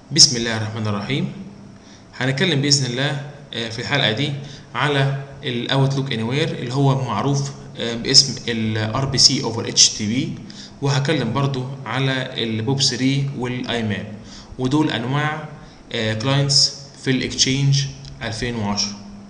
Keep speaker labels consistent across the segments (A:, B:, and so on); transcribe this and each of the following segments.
A: بسم الله الرحمن الرحيم هنتكلم بإذن الله آه، في الحلقة دي على الاوتلوك اني وير اللي هو معروف آه، باسم الار بي سي اوفر اتش تي بي وهكلم برضو على البوب 3 والاي ماب ودول انواع كلاينتس في الاكتشينج 2010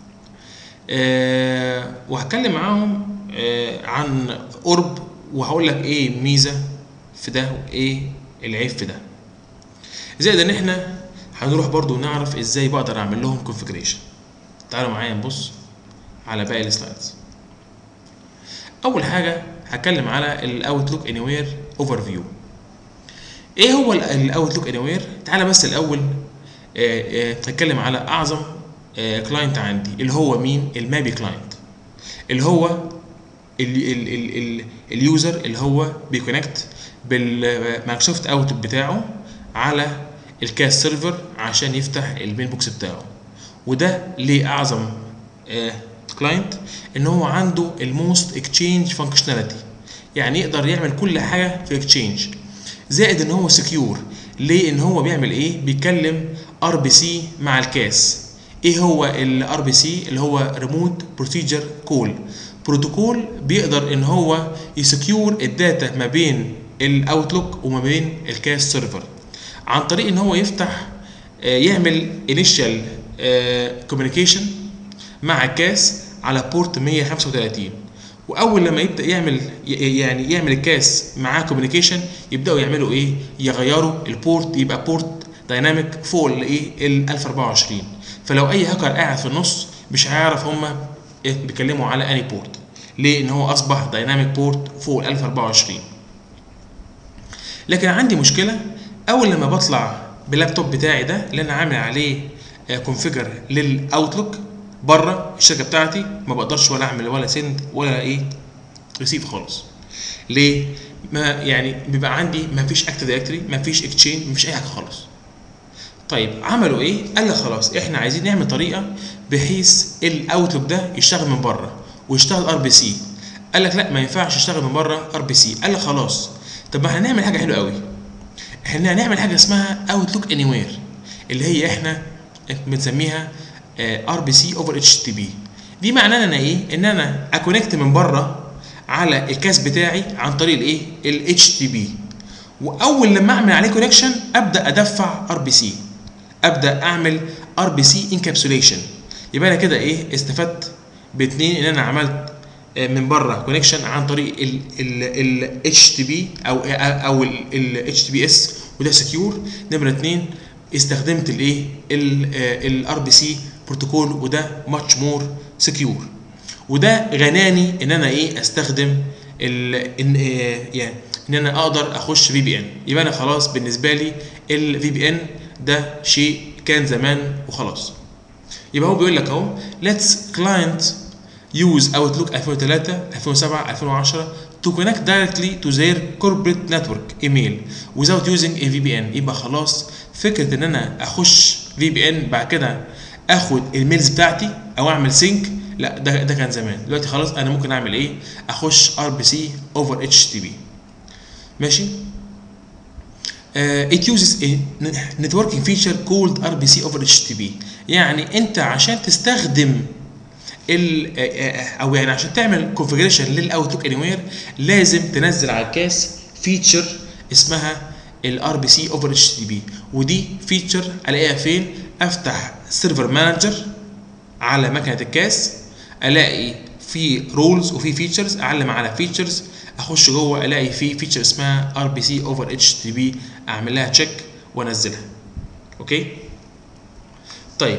A: آه، وهتكلم معاهم آه، عن قرب وهقول لك ايه الميزه في ده وايه العيب في ده زائد ان احنا هنروح برضو نعرف ازاي بقدر اعمل لهم كونفيجريشن تعالوا معايا نبص على باقي السلايدز اول حاجه هتكلم على الاوتلوك اني وير اوفر فيو ايه هو الاوتلوك اني وير تعالى بس الاول آه، آه، نتكلم على اعظم كلاينت عندي اللي هو مين المابي كلاينت اللي هو ال- ال- ال- ال- اليوزر اللي هو بيكونكت بالمايكروسوفت اوتلوك بتاعه على الكاس سيرفر عشان يفتح الميل بوكس بتاعه وده ليه اعظم كلاينت ان هو عنده الموست اكتشينج فانكشناليتي يعني يقدر يعمل كل حاجه في اكتشينج زائد ان هو سكيور ليه ان هو بيعمل ايه بيتكلم ار بي سي مع الكاس ايه هو الار بي سي اللي هو ريموت بروسيجر كول بروتوكول بيقدر ان هو يسكيور الداتا ما بين الاوتلوك وما بين الكاس سيرفر عن طريق ان هو يفتح آه، يعمل انيشال كوميونيكيشن مع الكاس على بورت 135 واول لما يبدا يعمل ي- يعني يعمل الكاس معاه كوميونيكيشن يبداوا يعملوا ايه يغيروا البورت يبقى بورت دايناميك فوق الايه ال 1024 فلو اي هاكر قاعد في النص مش هيعرف هما بيتكلموا على اني بورت ليه ان هو اصبح دايناميك بورت فوق ال 1024 لكن عندي مشكله اول لما بطلع باللابتوب بتاعي ده اللي انا عامل عليه كونفيجر للاوتلوك بره الشركه بتاعتي ما بقدرش ولا اعمل ولا سند ولا ايه ريسيف خالص ليه ما يعني بيبقى عندي ما فيش اكتف دايركتوري ما فيش اكتشينج ما فيش اي حاجه خالص طيب عملوا ايه قال لك خلاص احنا عايزين نعمل طريقه بحيث الاوتلوك ده يشتغل من بره ويشتغل ار بي سي قال لك لا ما ينفعش يشتغل من بره ار بي سي قال لك خلاص طب ما هنعمل حاجه حلوه قوي احنا هنعمل حاجه اسمها اوتلوك اني وير اللي هي احنا بنسميها ار بي سي اوفر اتش تي بي دي معناه ان ايه ان انا اكونكت من بره على الكاس بتاعي عن طريق الايه الاتش تي بي واول لما اعمل عليه كونكشن ابدا ادفع ار بي سي ابدا اعمل ار بي سي انكابسوليشن يبقى انا كده ايه استفدت باتنين ان انا عملت آه، من بره كونكشن عن طريق ال اتش تي بي او او ال اتش تي بي اس وده سكيور نمره اتنين استخدمت الايه الار بي سي بروتوكول وده ماتش مور سكيور وده غناني ان انا ايه استخدم ال ان آه، يعني ان انا اقدر اخش في بي ان يبقى انا خلاص بالنسبه لي الفي بي ان ده شيء كان زمان وخلاص يبقى هو بيقول لك اهو let's client use outlook 2003 2007 2010 to connect directly to their corporate network email without using a VPN يبقى خلاص فكره ان انا اخش VPN بعد كده اخد الميلز بتاعتي او اعمل سينك لا ده ده كان زمان دلوقتي خلاص انا ممكن اعمل ايه اخش ار بي سي اوفر اتش تي بي ماشي uh, it uses a networking feature called RBC over HTTP يعني انت عشان تستخدم ال او يعني عشان تعمل كونفجريشن للاوتلوك اني وير لازم تنزل على الكاس فيتشر اسمها الار بي سي اوفر اتش تي بي ودي فيتشر الاقيها فين افتح سيرفر مانجر على مكنه الكاس الاقي في رولز وفي فيتشرز اعلم على فيتشرز اخش جوه الاقي في فيتشر اسمها ار بي سي اوفر اتش تي بي اعمل لها تشيك وانزلها اوكي طيب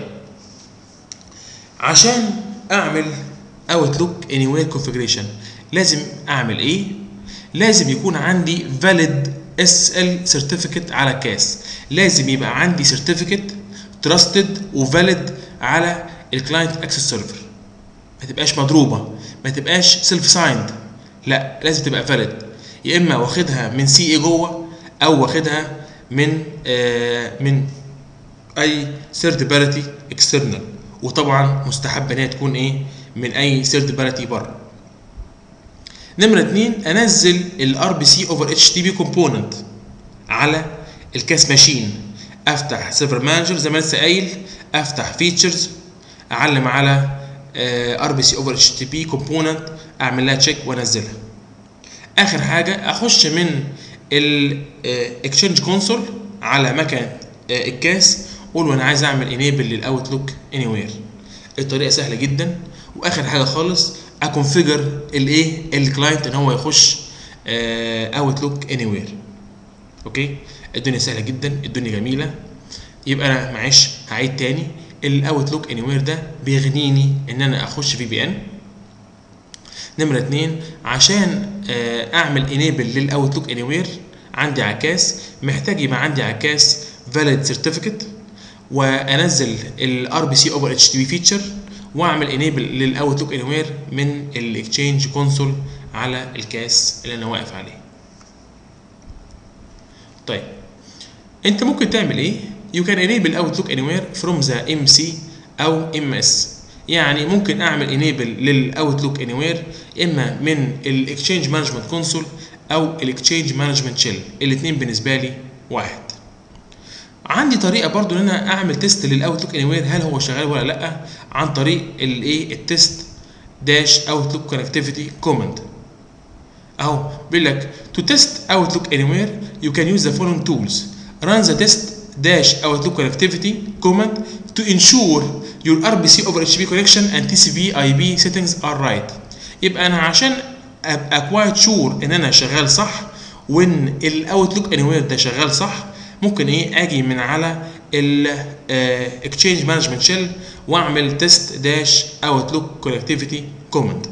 A: عشان اعمل اوتلوك اني وير كونفجريشن لازم اعمل ايه لازم يكون عندي valid SL certificate على كاس لازم يبقى عندي certificate trusted وvalid على الكلاينت اكسس سيرفر ما تبقاش مضروبه ما تبقاش سيلف سايند لا لازم تبقى valid يا اما واخدها من سي اي جوه او واخدها من آه من اي ثيرد بارتي اكسترنال وطبعا مستحب ان هي تكون ايه من اي ثيرد بارتي بره نمره اتنين انزل الار بي سي اوفر اتش تي بي كومبوننت على الكاس ماشين افتح سيرفر مانجر زي ما لسه قايل افتح فيتشرز اعلم على ار بي سي اوفر اتش تي بي كومبوننت اعمل لها تشيك وانزلها اخر حاجه اخش من الاكشنج كونسول على مكنه الكاس اقول انا عايز اعمل انيبل للاوتلوك اني وير الطريقه سهله جدا واخر حاجه خالص اكونفيجر الايه الكلاينت ان هو يخش اوتلوك اني وير اوكي الدنيا سهله جدا الدنيا جميله يبقى انا معلش هعيد تاني الاوتلوك اني وير ده بيغنيني ان انا اخش في بي ان نمرة اتنين عشان اعمل انيبل للاوتلوك اني وير عندي عكاس محتاج يبقى عندي عكاس valid certificate وانزل الار بي سي اوفر اتش تي بي فيتشر واعمل انيبل للاوتلوك اني وير من الاكتشينج كونسول على الكاس اللي انا واقف عليه طيب انت ممكن تعمل ايه you can enable outlook anywhere from the MC او MS يعني ممكن اعمل enable للاوتلوك anywhere اما من الاكتشينج مانجمنت كونسول او الاكتشينج مانجمنت شيل الاثنين بالنسبه لي واحد عندي طريقه برضو ان انا اعمل تيست للاوتلوك انيوير هل هو شغال ولا لا عن طريق الايه التيست داش اوتلوك كونكتيفيتي كوماند اهو بيقول لك to test outlook anywhere you can use the following tools run the test dash outlook connectivity command to ensure your RBC over HTTP connection and TCP IP settings are right يبقى انا عشان ابقى quite sure ان انا شغال صح وان الاوتلوك انيوير ده شغال صح ممكن ايه اجي من على الاكتشينج مانجمنت شيل واعمل تيست داش اوتلوك كونكتيفيتي كوماند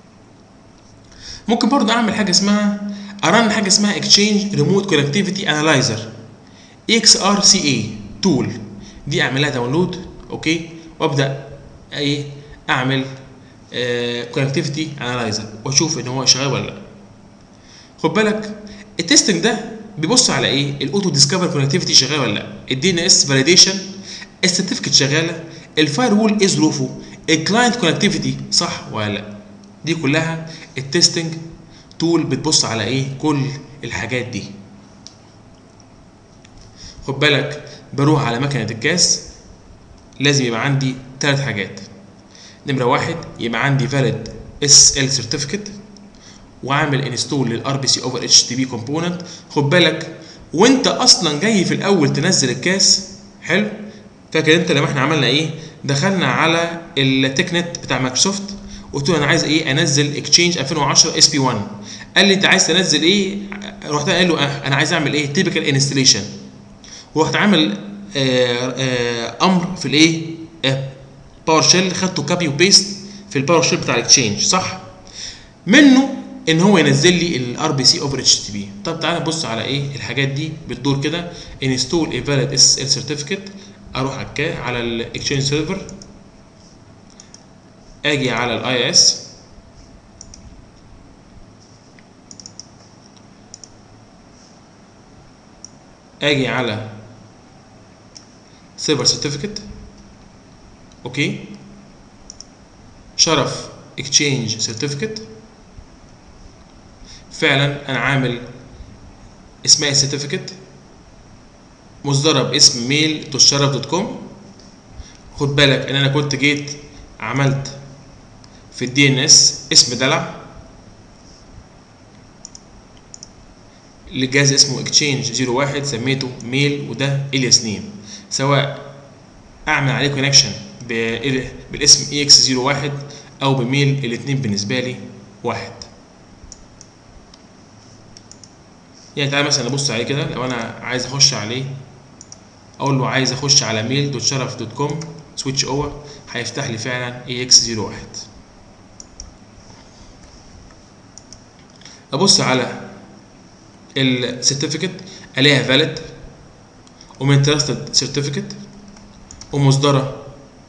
A: ممكن برضه اعمل حاجه اسمها ارن حاجه اسمها اكتشينج ريموت كونكتيفيتي انالايزر اكس ار سي اي تول دي اعملها داونلود اوكي وابدا ايه اعمل كونكتيفيتي انالايزر واشوف ان هو شغال ولا لا خد بالك التستنج ده بيبص على ايه الاوتو ديسكفر كونكتيفيتي شغال ولا لا الدي ان اس فاليديشن السيرتيفيكت شغاله الفاير وول ايه ظروفه الكلاينت كونكتيفيتي صح ولا لا دي كلها التستنج تول بتبص على ايه كل الحاجات دي خد بالك بروح على مكنه الكاس لازم يبقى عندي ثلاث حاجات نمره واحد يبقى عندي valid SL certificate واعمل انستول للار بي سي اوفر اتش تي بي كومبوننت خد بالك وانت اصلا جاي في الاول تنزل الكاس حلو فاكر انت لما احنا عملنا ايه دخلنا على التك نت بتاع مايكروسوفت قلت له انا عايز ايه انزل اكتشينج 2010 اس بي 1 قال لي انت عايز تنزل ايه رحت قال له اه انا عايز اعمل ايه تيبيكال انستليشن ورحت عامل آه آه امر في الايه آه باور شيل خدته كابي وبيست في الباور شيل بتاع الاكتشينج صح منه ان هو ينزل لي الار بي سي اوفر اتش تي بي طب تعالى نبص على ايه الحاجات دي بتدور كده انستول اي فاليد اس ال سيرتيفيكت اروح على الكا على الاكشينج سيرفر اجي على الاي اس اجي على سيرفر سيرتيفيكت اوكي شرف اكشينج سيرتيفيكت فعلا انا عامل اسمها سيرتيفيكت مصدره باسم ميل تشرف دوت كوم خد بالك ان انا كنت جيت عملت في الدي ان اس اسم دلع لجهاز اسمه اكتشينج 01 سميته ميل وده الياس نيم سواء اعمل عليه كونكشن بالاسم اي اكس 01 او بميل الاثنين بالنسبه لي واحد يعني تعالى مثلا نبص عليه كده لو انا عايز اخش عليه اقول له عايز اخش على ميل دوت شرف دوت كوم سويتش اوفر هيفتح لي فعلا اي اكس 01 ابص على السيرتيفيكت الاقيها فاليد ومن تراستد سيرتيفيكت ومصدره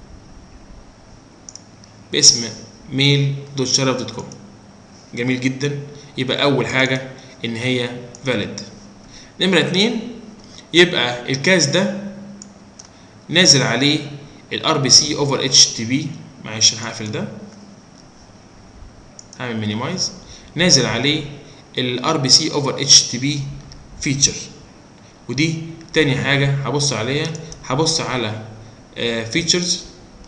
A: باسم ميل دوت شرف دوت كوم جميل جدا يبقى اول حاجه ان هي valid نمرة اتنين يبقى الكاس ده نازل عليه الار بي سي اوفر اتش تي بي معلش انا هقفل ده هعمل مينيمايز نازل عليه الار بي سي اوفر اتش تي بي فيتشر ودي تاني حاجه هبص عليها هبص على فيتشرز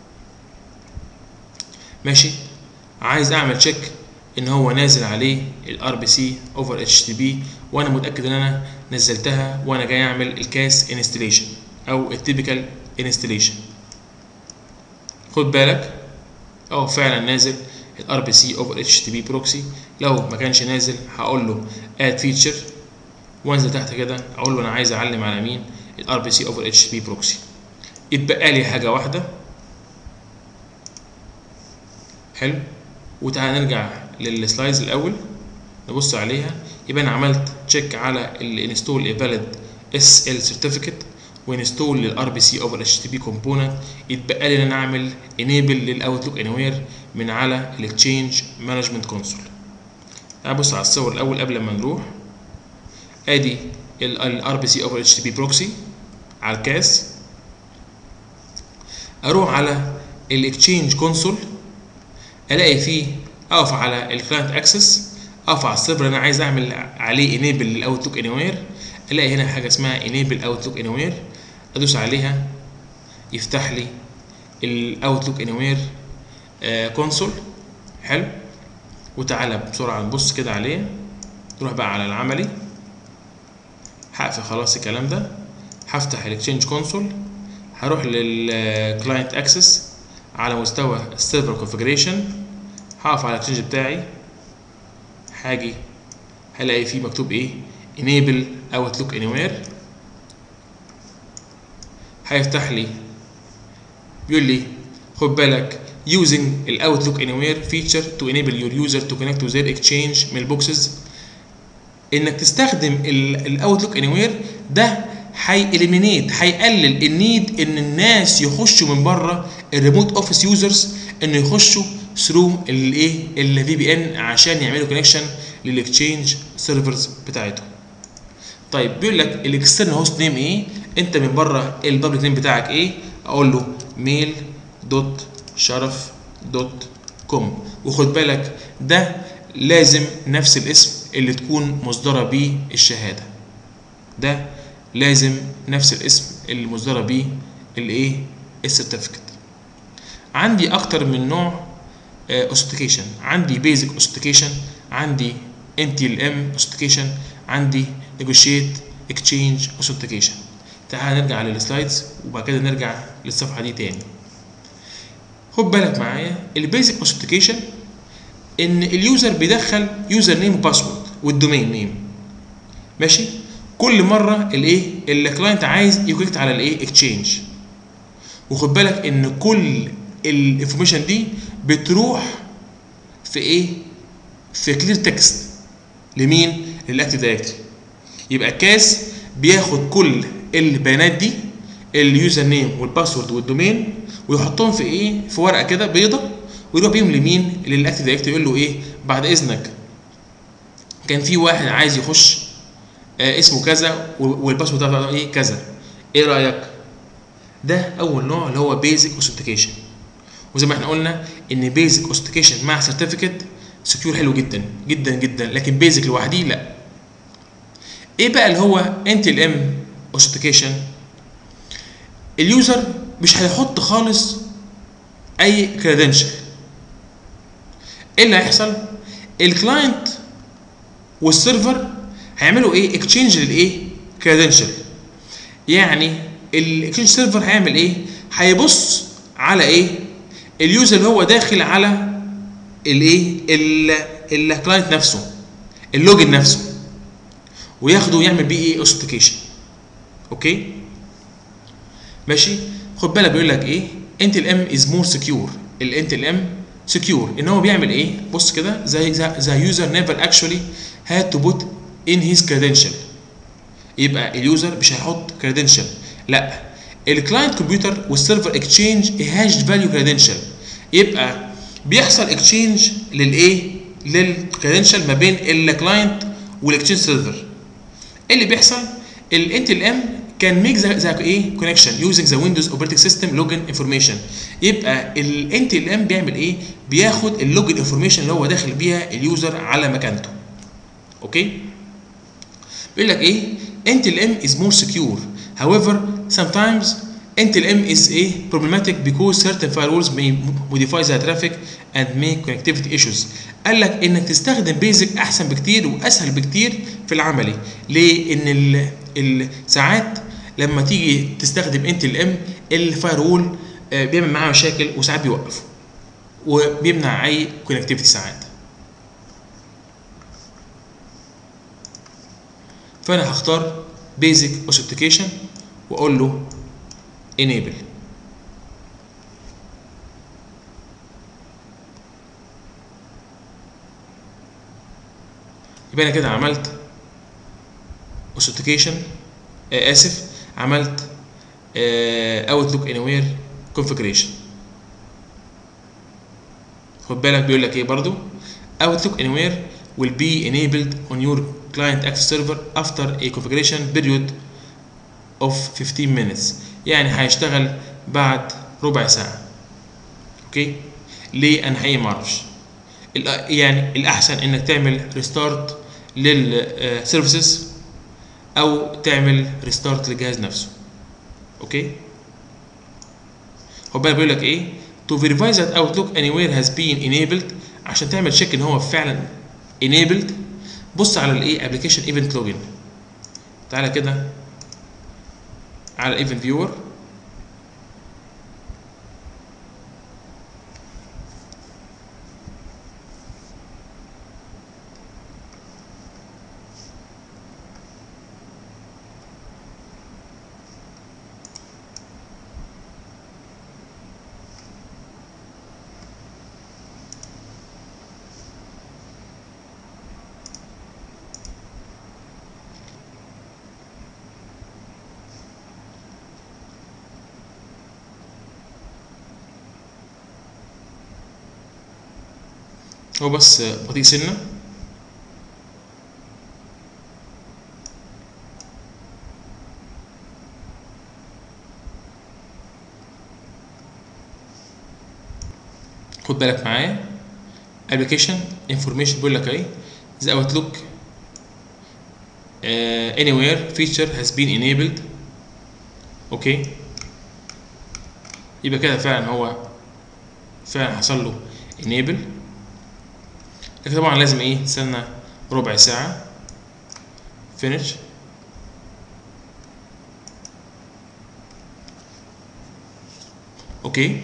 A: ماشي عايز اعمل تشيك ان هو نازل عليه الار بي سي اوفر اتش تي بي وانا متاكد ان انا نزلتها وانا جاي اعمل الكاس انستليشن او التيبيكال انستليشن خد بالك اه فعلا نازل الار بي سي اوفر اتش تي بي بروكسي لو ما كانش نازل هقول له اد فيتشر وانزل تحت كده اقول له انا عايز اعلم على مين الار بي سي اوفر اتش تي بي بروكسي يتبقى لي حاجه واحده حلو وتعالى نرجع للسلايدز الاول نبص عليها يبقى انا عملت تشيك على الانستول ايفاليد اس ال سيرتيفيكت وانستول للار بي سي اوفر اتش تي بي كومبوننت يتبقى لي ان انا اعمل انيبل للاوتلوك اني وير من على الاكتشينج مانجمنت كونسول تعال بص على الصور الاول قبل ما نروح ادي الار بي سي اوفر اتش تي بي بروكسي على الكاس اروح على الاكتشينج كونسول الاقي فيه اقف على الكلاينت اكسس اقف على السيرفر اللي انا عايز اعمل عليه انيبل للاوتلوك اني وير الاقي هنا حاجه اسمها انيبل اوتلوك اني وير ادوس عليها يفتح لي الاوتلوك اني وير كونسول حلو وتعالى بسرعه نبص كده عليه نروح بقى على العملي هقفل خلاص الكلام ده هفتح الاكتشينج كونسول هروح للكلاينت اكسس على مستوى السيرفر كونفيجريشن هقف على الاكتشينج بتاعي هاجي هلاقي فيه مكتوب ايه enable outlook anywhere هيفتح لي بيقول لي خد بالك using الاوتلوك anywhere feature to enable your user to connect to their exchange mailboxes انك تستخدم الاوتلوك اني ده هيإليمينيت هيقلل النيد ان الناس يخشوا من بره الريموت اوفيس يوزرز انه يخشوا ثرو الايه الفي بي ان عشان يعملوا كونكشن للاكتشينج سيرفرز بتاعتهم طيب بيقول لك الاكسترنال هوست نيم ايه انت من بره البابليك نيم بتاعك ايه اقول له ميل دوت شرف دوت كوم وخد بالك ده لازم نفس الاسم اللي تكون مصدرة بيه الشهادة ده لازم نفس الاسم اللي مصدرة بيه الايه السيرتيفيكت عندي اكتر من نوع اوستيكيشن عندي بيزك اوستيكيشن عندي ان تي ال ام اوستيكيشن عندي نيجوشيت اكتشينج اوستيكيشن تعال نرجع للسلايدز وبعد كده نرجع للصفحه دي تاني خد بالك معايا البيزك اوستيكيشن ان اليوزر بيدخل يوزر نيم وباسورد والدومين نيم ماشي كل مره الايه الكلاينت عايز يكونكت على الايه اكتشينج وخد بالك ان كل الانفورميشن دي بتروح في ايه في كلير تكست لمين للاكتيف دايركتري يبقى كاس بياخد كل البيانات دي اليوزر نيم والباسورد والدومين ويحطهم في ايه في ورقه كده بيضه ويروح بيهم لمين للاكتيف دايركتري يقول له ايه بعد اذنك كان في واحد عايز يخش آه اسمه كذا والباسورد بتاعه ايه كذا ايه رايك ده اول نوع اللي هو بيزك اوثنتيكيشن وزي ما احنا قلنا ان بيزك اوثنتيكيشن مع سيرتيفيكت سكيور حلو جدا جدا جدا لكن بيزك لوحديه لا ايه بقى اللي هو انت الام اوثنتيكيشن اليوزر مش هيحط خالص اي كريدنشال ايه اللي هيحصل الكلاينت والسيرفر هيعملوا ايه اكتشينج للايه كريدنشال يعني الاكتشينج سيرفر هيعمل ايه هيبص على ايه اليوزر اللي هو داخل على الايه الكلاينت نفسه اللوجن نفسه وياخده ويعمل بيه ايه اوثنتيكيشن اوكي ماشي خد بالك بيقول لك ايه انت الام از مور سكيور الانت الام سكيور ان هو بيعمل ايه بص كده زي ذا يوزر نيفر اكشولي هاد تو بوت ان هيز كريدنشال يبقى اليوزر مش هيحط كريدنشال لا الكلاينت كمبيوتر والسيرفر اكتشينج هاش فاليو كريدنشال يبقى بيحصل اكتشينج للايه للكريدنشال ما بين الكلاينت والاكتشينج سيرفر اللي بيحصل الانت الام كان ميك ذا ايه كونكشن يوزنج ذا ويندوز اوبريتنج سيستم لوجن انفورميشن يبقى الانت الام بيعمل ايه بياخد اللوجن انفورميشن اللي هو داخل بيها اليوزر على مكانته اوكي بيقول لك ايه Intel M is more secure however sometimes Intel M is a problematic because certain firewalls may modify the traffic and make connectivity issues قال لك انك تستخدم بيزك احسن بكتير واسهل بكتير في العملي ليه ان ال... ال... ساعات لما تيجي تستخدم انتل ام الفايرول بيعمل معاه مشاكل وساعات بيوقف وبيمنع اي كونكتيفيتي ساعات فانا هختار بيزك اوثنتيكيشن واقول له enable يبقى انا كده عملت اوثنتيكيشن آه اسف عملت اوتلوك اني وير كونفجريشن خد بالك بيقول لك ايه برضو اوتلوك اني وير will be enabled on your client access server after a configuration period of 15 minutes يعني هيشتغل بعد ربع ساعة اوكي ليه انا حقيقي ما اعرفش يعني الاحسن انك تعمل ريستارت للسيرفيسز او تعمل ريستارت للجهاز نفسه اوكي هو بقى بيقول لك ايه to verify that outlook anywhere has been enabled عشان تعمل تشيك ان هو فعلا enabled بص على الايه application event login تعالى كده على الايفنت فيور هو بس بطيء سنة خد بالك معايا application information بيقول لك ايه the outlook uh, anywhere feature has been enabled اوكي يبقى كده فعلا هو فعلا حصل له enable لكن طبعا لازم ايه تستنى ربع ساعة finish اوكي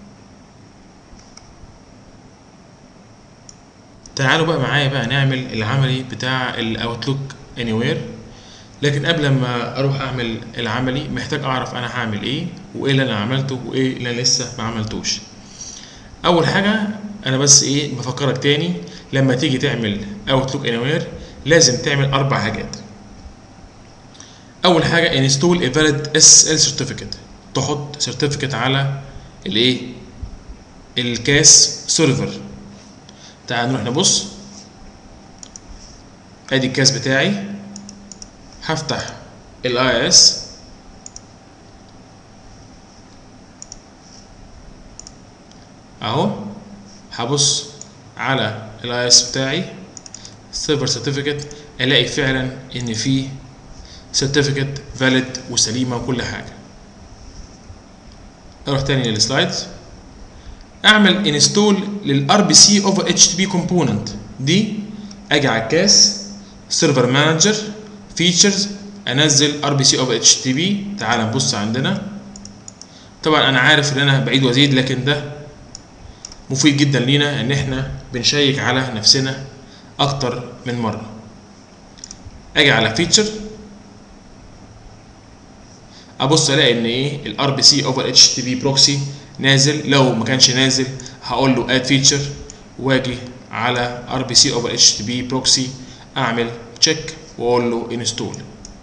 A: تعالوا بقى معايا بقى نعمل العملي بتاع الاوتلوك اني وير لكن قبل ما اروح اعمل العملي محتاج اعرف انا هعمل ايه وايه اللي انا عملته وايه اللي انا لسه ما عملتوش اول حاجه انا بس ايه بفكرك تاني لما تيجي تعمل اوتلوك اني وير لازم تعمل اربع حاجات اول حاجه انستول a valid SSL certificate تحط سيرتيفيكت على الايه الكاس سيرفر تعال نروح نبص ادي الكاس بتاعي هفتح الاي اس اهو هبص على الاي اس بتاعي سيرفر سيرتيفيكت الاقي فعلا ان في سيرتيفيكت فاليد وسليمه وكل حاجه اروح تاني للسلايدز اعمل انستول للار بي سي اوفر اتش تي بي كومبوننت دي اجي على الكاس سيرفر مانجر فيتشرز انزل ار بي سي اوفر اتش تي بي تعال نبص عندنا طبعا انا عارف ان انا بعيد وازيد لكن ده مفيد جدا لينا ان احنا بنشيك على نفسنا اكتر من مره اجي على فيتشر ابص الاقي ان ايه الار بي سي اوفر اتش تي بي بروكسي نازل لو ما كانش نازل هقول له اد فيتشر واجي على ار بي سي اوفر اتش تي بي بروكسي اعمل تشيك واقول له انستول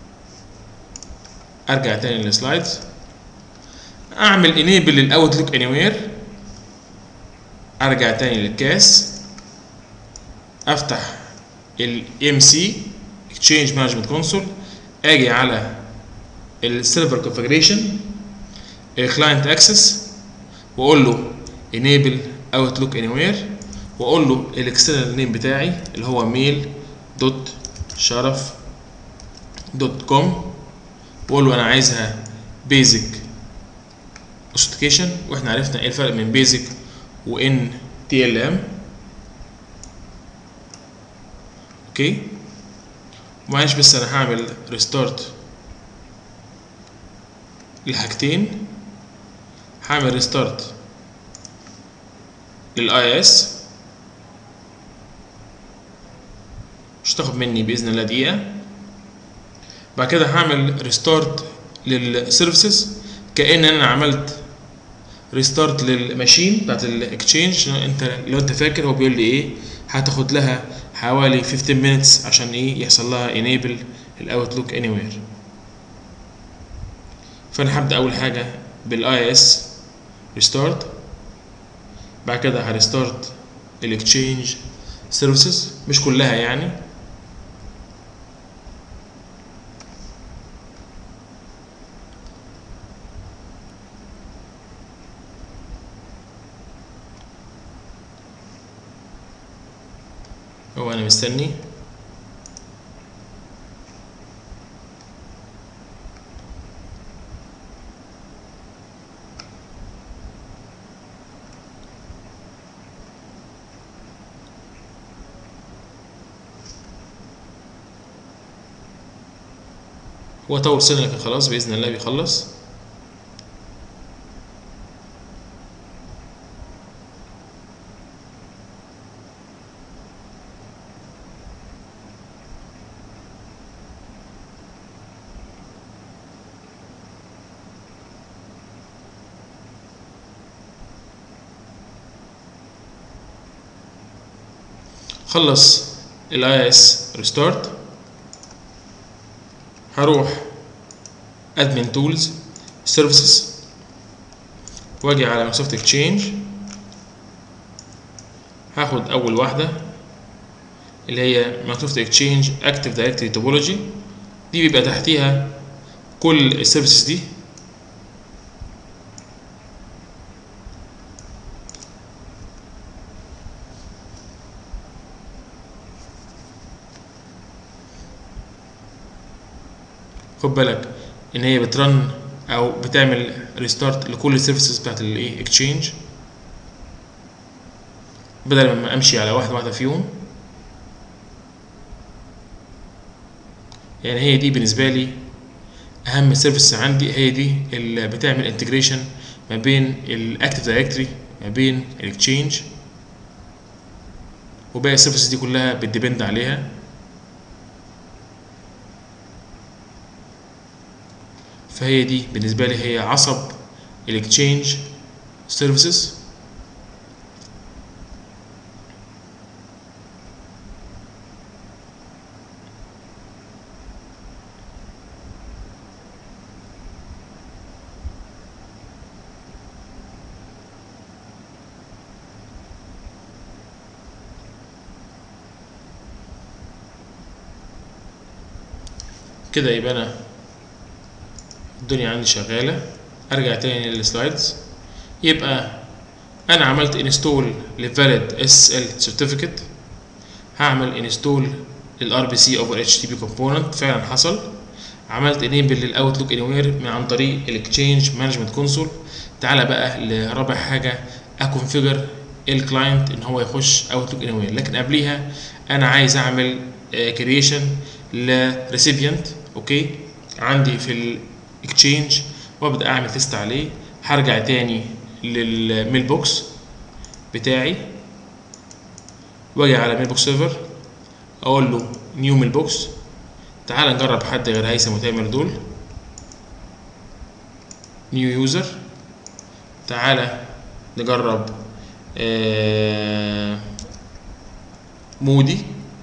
A: ارجع تاني للسلايدز اعمل انيبل للاوتلوك اني وير ارجع تاني للكاس افتح الام سي اكسشينج مانجمنت كونسول اجي على السيرفر كونفجريشن الكلاينت اكسس واقول له enable outlook anywhere واقول له الاكسترنال نيم بتاعي اللي هو ميل دوت شرف دوت كوم واقول له انا عايزها بيزك اوثنتيكيشن واحنا عرفنا ايه الفرق بين بيزك وان تي ال ام اوكي معلش بس انا هعمل ريستارت لحاجتين هعمل ريستارت للاي اس مش تاخد مني باذن الله دقيقه بعد كده هعمل ريستارت للسيرفيسز كأن انا عملت ريستارت للماشين بتاعت الاكتشينج انت لو انت فاكر هو بيقول لي ايه هتاخد لها حوالي 15 minutes عشان ايه يحصل لها enable الاوتلوك اني وير فانا هبدا اول حاجه بالاي اس ريستارت بعد كده هريستارت الاكتشينج سيرفيسز مش كلها يعني هو انا مستني هو طول سنة لكن خلاص بإذن الله بيخلص خلص الاي اس ريستارت هروح ادمن تولز سيرفيسز واجي على مايكروسوفت اكتشينج هاخد اول واحده اللي هي مايكروسوفت اكتشينج اكتيف دايركتري توبولوجي دي بيبقى تحتيها كل السيرفيسز دي خد بالك ان هي بترن او بتعمل ريستارت لكل السيرفيسز بتاعت الايه اكتشينج بدل ما امشي على واحده واحده فيهم يعني هي دي بالنسبه لي اهم سيرفيس عندي هي دي اللي بتعمل انتجريشن ما بين الاكتيف دايركتري ما بين الاكتشينج وباقي السيرفيسز دي كلها بتديبند عليها فهي دي بالنسبة لي هي عصب الاكتشينج سيرفيسز كده يبقى انا الدنيا عندي شغالة ارجع تاني للسلايدز يبقى انا عملت انستول لفاليد اس ال سيرتيفيكت هعمل انستول للار بي سي اوفر اتش تي بي كومبوننت فعلا حصل عملت انيبل للاوتلوك اني وير من عن طريق الاكتشينج مانجمنت كونسول تعالى بقى لرابع حاجه اكونفيجر الكلاينت ان هو يخش اوتلوك اني وير لكن قبليها انا عايز اعمل كرييشن لريسيبيانت اوكي عندي في الاكتشينج وابدا اعمل تيست عليه هرجع تاني للميل بوكس بتاعي واجي على ميل بوكس سيرفر اقول له نيو ميل بوكس تعال نجرب حد غير هيثم وتامر دول نيو يوزر تعالى نجرب آه مودي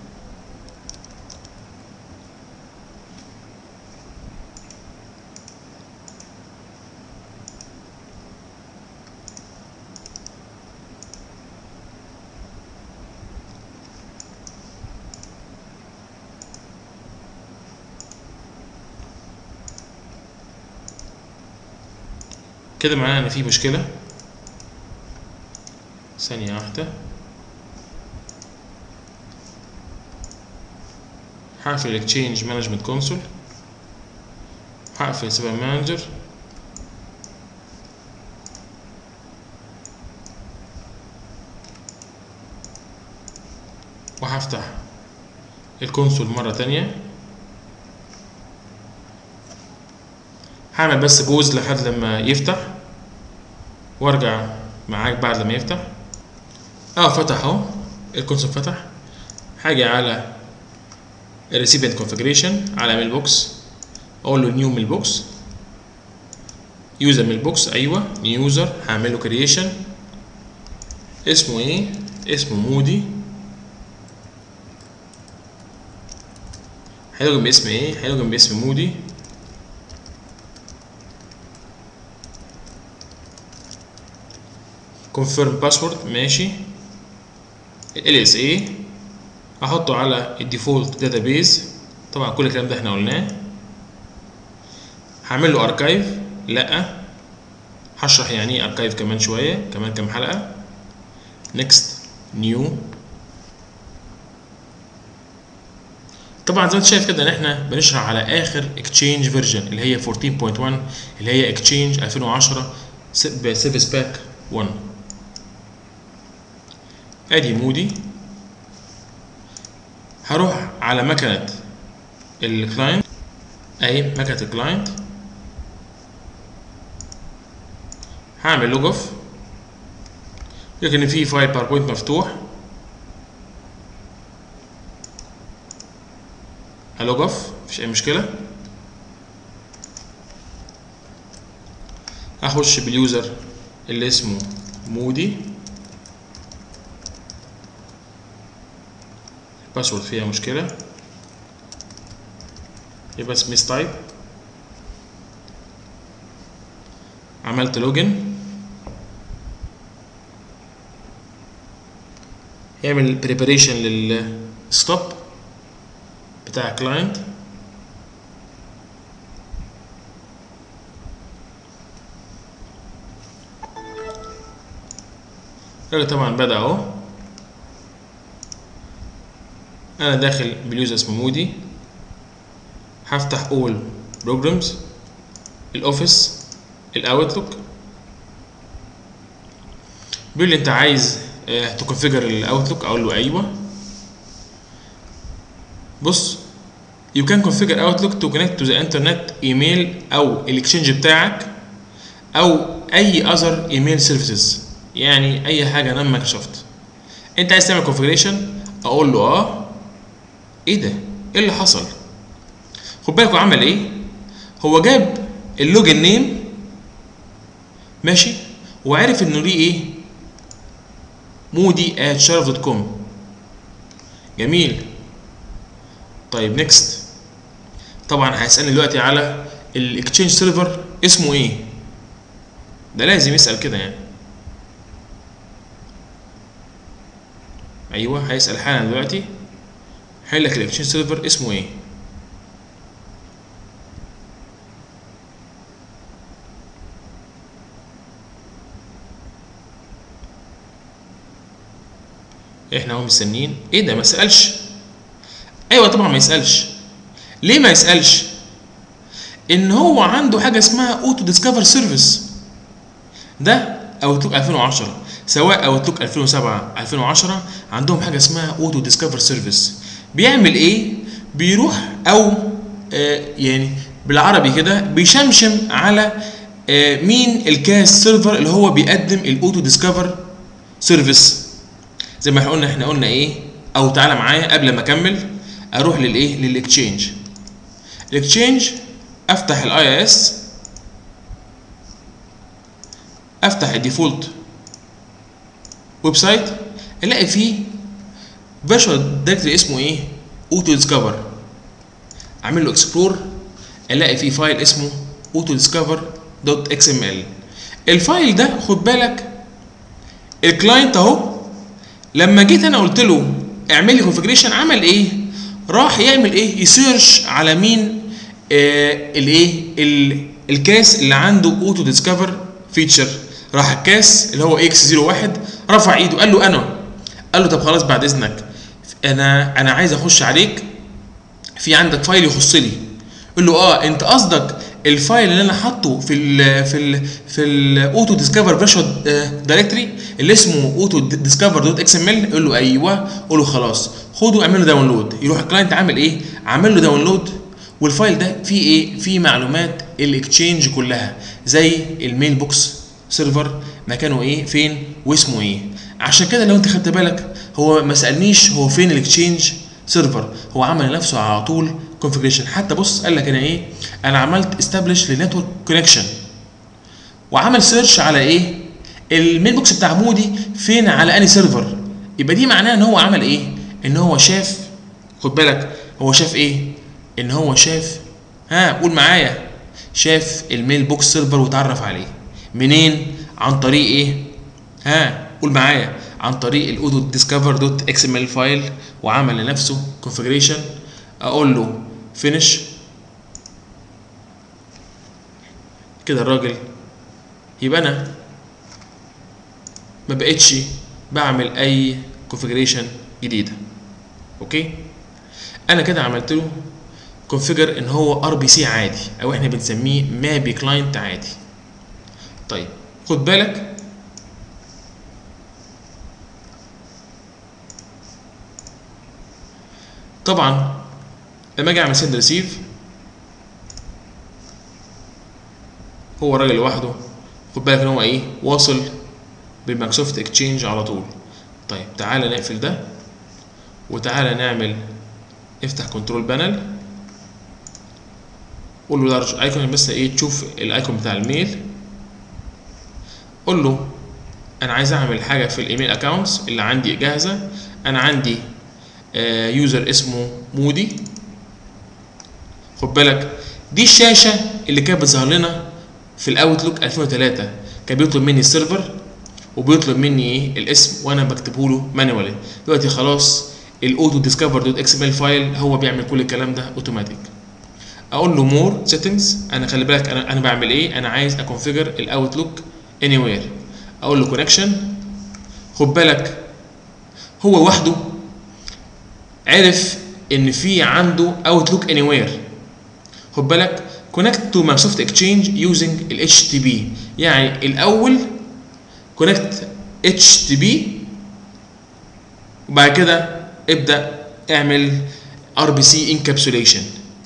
A: كده معناها ان في مشكلة ثانية واحدة هقفل الاكتشينج مانجمنت كونسول هقفل سيبها مانجر وهفتح الكونسول مرة تانية هعمل بس بوز لحد لما يفتح وارجع معاك بعد لما يفتح اه فتح اهو الكونسول فتح هاجي على الريسيبينت كونفجريشن على ميل بوكس اقول له نيو ميل بوكس يوزر ميل بوكس ايوه نيو يوزر هعمل له كرييشن اسمه ايه اسمه مودي هيلوجن باسم ايه هيلوجن باسم مودي كونفيرم باسورد ماشي ال اس اي احطه على الديفولت داتابيز طبعا كل الكلام ده احنا قلناه هعمل له اركايف لا هشرح يعني ايه اركايف كمان شويه كمان كام حلقه نيكست نيو طبعا زي ما انت شايف كده ان احنا بنشرح على اخر اكتشينج فيرجن اللي هي 14.1 اللي هي اكتشينج 2010 بسيرفيس باك 1 ادي مودي هروح على مكنة الكلاينت اي مكنة الكلاينت هعمل لوج اوف لكن في فايل باوربوينت مفتوح هلوج اوف مفيش اي مشكلة هخش باليوزر اللي اسمه مودي الباسورد فيها مشكلة يبقى سميث تايب عملت لوجن يعمل بريباريشن للستوب بتاع كلاينت الراجل طبعا بدأ اهو انا داخل باليوزر اسمه مودي هفتح اول بروجرامز الاوفيس الاوتلوك بيقول لي انت عايز تكونفيجر الاوتلوك اقول له ايوه بص you can configure outlook to connect to the internet ايميل او الاكسشينج بتاعك او اي other email services يعني اي حاجه من مايكروسوفت انت عايز تعمل كونفيجريشن اقول له اه ايه ده ايه اللي حصل خد بالك هو عمل ايه هو جاب اللوجن نيم ماشي وعرف انه ليه ايه مودي at شرف دوت كوم جميل طيب نيكست طبعا هيسالني دلوقتي على الاكتشينج سيرفر اسمه ايه ده لازم يسال كده يعني ايوه هيسال حالا دلوقتي هيقول لك الاكتشينج سيرفر اسمه ايه احنا اهو مستنيين ايه ده ما سالش ايوه طبعا ما يسالش ليه ما يسالش ان هو عنده حاجه اسمها اوتو ديسكفر سيرفيس ده اوتلوك 2010 سواء اوتلوك 2007 2010 عندهم حاجه اسمها اوتو ديسكفر سيرفيس بيعمل ايه بيروح او آه يعني بالعربي كده بيشمشم على آه مين الكاس سيرفر اللي هو بيقدم الاوتو ديسكفر سيرفيس زي ما احنا قلنا احنا قلنا ايه او تعالى معايا قبل ما اكمل اروح للايه للاكتشينج الاكتشينج افتح الاي اس افتح الديفولت ويب سايت الاقي فيه فيرتشوال دايركتوري اسمه ايه اوتو ديسكفر اعمل له اكسبلور الاقي فيه فايل اسمه اوتو ديسكفر دوت اكس ام ال الفايل ده خد بالك الكلاينت اهو لما جيت انا قلت له اعمل لي كونفجريشن عمل ايه راح يعمل ايه يسيرش على مين آه الايه الكاس اللي عنده اوتو ديسكفر فيتشر راح الكاس اللي هو اكس 01 رفع ايده قال له انا قال له طب خلاص بعد اذنك انا انا عايز اخش عليك في عندك فايل يخص لي قال له اه انت قصدك الفايل اللي انا حاطه في ال في ال في الاوتو ديسكفر فيرشوال دايركتوري اللي اسمه اوتو ديسكفر دوت اكس ام ال قول له ايوه قول له خلاص خده اعمل له داونلود يروح الكلاينت عامل ايه عامل له داونلود والفايل ده فيه ايه فيه معلومات الاكتشينج كلها زي الميل بوكس سيرفر مكانه ايه فين واسمه ايه عشان كده لو انت خدت بالك هو ما سالنيش هو فين الاكتشينج سيرفر هو عمل لنفسه على طول كونفجريشن حتى بص قال لك انا ايه انا عملت استابليش لنتورك كونكشن وعمل سيرش على ايه الميل بوكس بتاع مودي فين على اني سيرفر يبقى دي معناها ان هو عمل ايه ان هو شاف خد بالك هو شاف ايه ان هو شاف ها قول معايا شاف الميل بوكس سيرفر واتعرف عليه منين عن طريق ايه ها قول معايا عن طريق الاودو ديسكفر دوت اكس ام ال فايل وعمل لنفسه كونفجريشن اقول له فينش كده الراجل يبقى انا ما بقتش بعمل اي كونفجريشن جديده اوكي انا كده عملت له كونفيجر ان هو ار بي سي عادي او احنا بنسميه مابي كلاينت عادي طيب خد بالك طبعا لما اجي اعمل سند ريسيف هو الراجل لوحده خد بالك ان هو ايه واصل بالمايكروسوفت اكتشينج على طول طيب تعالى نقفل ده وتعالى نعمل افتح كنترول بانل قول له لارج ايكون بس ايه تشوف الايكون بتاع الميل قول له انا عايز اعمل حاجه في الايميل اكونتس اللي عندي جاهزه انا عندي آه يوزر اسمه مودي خد بالك دي الشاشه اللي كانت بتظهر لنا في الاوتلوك 2003 كان بيطلب مني السيرفر وبيطلب مني ايه الاسم وانا بكتبه له مانوالي دلوقتي خلاص الاوتو ديسكفر دوت اكس ام ال فايل هو بيعمل كل الكلام ده اوتوماتيك اقول له مور سيتنجز انا خلي بالك انا انا بعمل ايه انا عايز اكونفيجر الاوتلوك اني وير اقول له كونكشن خد بالك هو لوحده عرف ان في عنده اوتلوك اني وير خد بالك كونكت تو مايكروسوفت اكتشينج يوزنج ال اتش تي بي يعني الاول كونكت اتش تي بي وبعد كده ابدا اعمل ار بي سي انكابسوليشن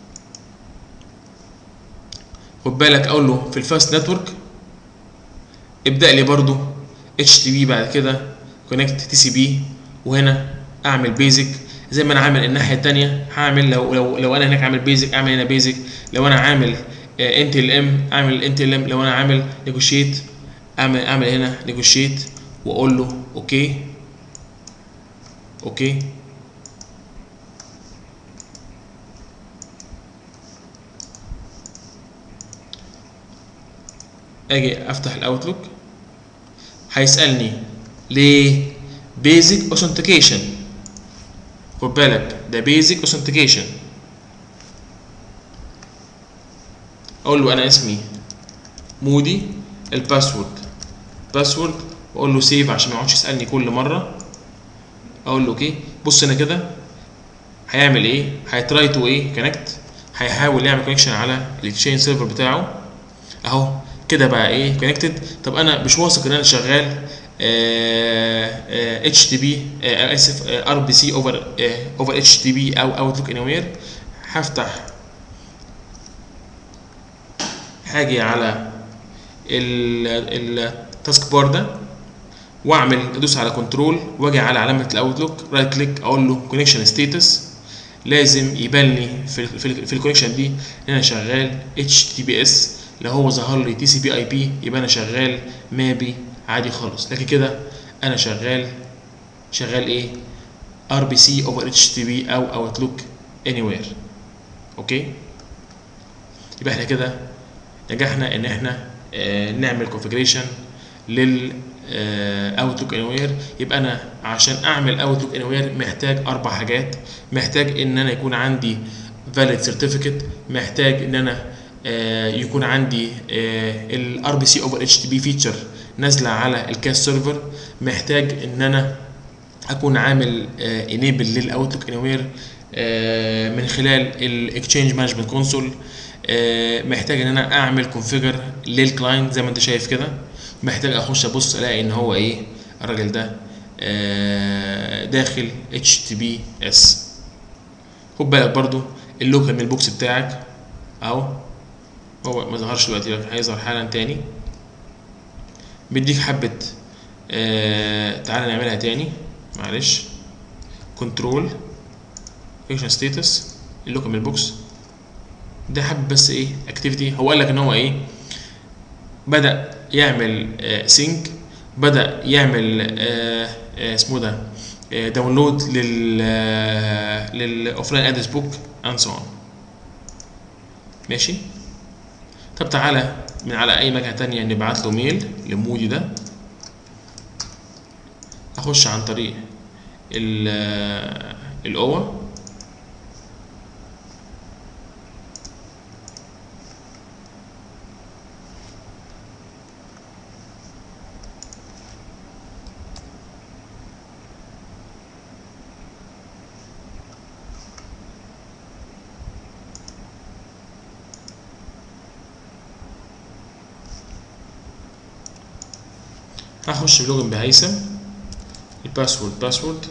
A: خد بالك اقول له في الفاست نتورك ابدا لي برضو اتش تي بي بعد كده كونكت تي سي بي وهنا اعمل بيزك زي ما انا عامل الناحيه الثانيه هعمل لو لو لو انا هناك عامل بيزك اعمل هنا بيزك لو انا عامل انت ال ام اعمل انت ال ام لو انا عامل نيجوشيت اعمل اعمل هنا نيجوشيت واقول له اوكي اوكي اجي افتح الاوتلوك هيسالني ليه بيزك اوثنتيكيشن خد بالك ده بيزك اوثنتيكيشن اقول له انا اسمي مودي الباسورد باسورد واقول له سيف عشان ما يقعدش يسالني كل مره اقول له اوكي بص هنا كده هيعمل ايه هيتراي تو ايه كونكت هيحاول يعمل كونكشن على الاكشين سيرفر بتاعه اهو كده بقى ايه كونكتد طب انا مش واثق ان انا شغال اتش تي بي اسف ار بي سي اوفر اوفر اتش تي بي او اوتلوك اني وير هفتح هاجي على التاسك بار ده واعمل ادوس على كنترول واجي على علامه الاوتلوك رايت كليك اقول له كونكشن ستيتس لازم يبان لي في في, في الكونكشن دي ان انا شغال اتش تي بي اس لو هو ظهر لي تي سي بي اي بي يبقى انا شغال مابي عادي خالص لكن كده انا شغال شغال ايه ار بي سي اوفر اتش تي بي او اوتلوك اني وير اوكي يبقى احنا كده نجحنا ان احنا آه نعمل كونفجريشن لل اوتلوك اني وير يبقى انا عشان اعمل اوتلوك اني وير محتاج اربع حاجات محتاج ان انا يكون عندي valid certificate محتاج ان انا آه يكون عندي الار بي سي اوفر اتش تي بي فيتشر نازله على الكاس سيرفر محتاج ان انا اكون عامل انيبل للاوتلوك اني وير من خلال الاكتشينج مانجمنت كونسول آه، محتاج ان انا اعمل كونفيجر للكلاينت زي ما انت شايف كده محتاج اخش ابص الاقي ان هو ايه الراجل ده آه، داخل HTTPS خد بالك برضو اللوكال ميل بوكس بتاعك اهو هو ما ظهرش دلوقتي لكن هيظهر حالا تاني بيديك حبة آه تعالى نعملها تاني معلش كنترول فيكشن ستيتس اللوكال ميل بوكس ده حابب بس ايه اكتيفيتي هو قال لك ان هو ايه بدا يعمل آه سينك بدا يعمل آه آه اسمه ده آه داونلود لل آه للاوفلاين ادرس بوك اند سو اون ماشي طب تعالى من على اي مكنه تانية نبعت له ميل لمودي ده اخش عن طريق ال الاوه هخش بلوجن بهيثم الباسورد باسورد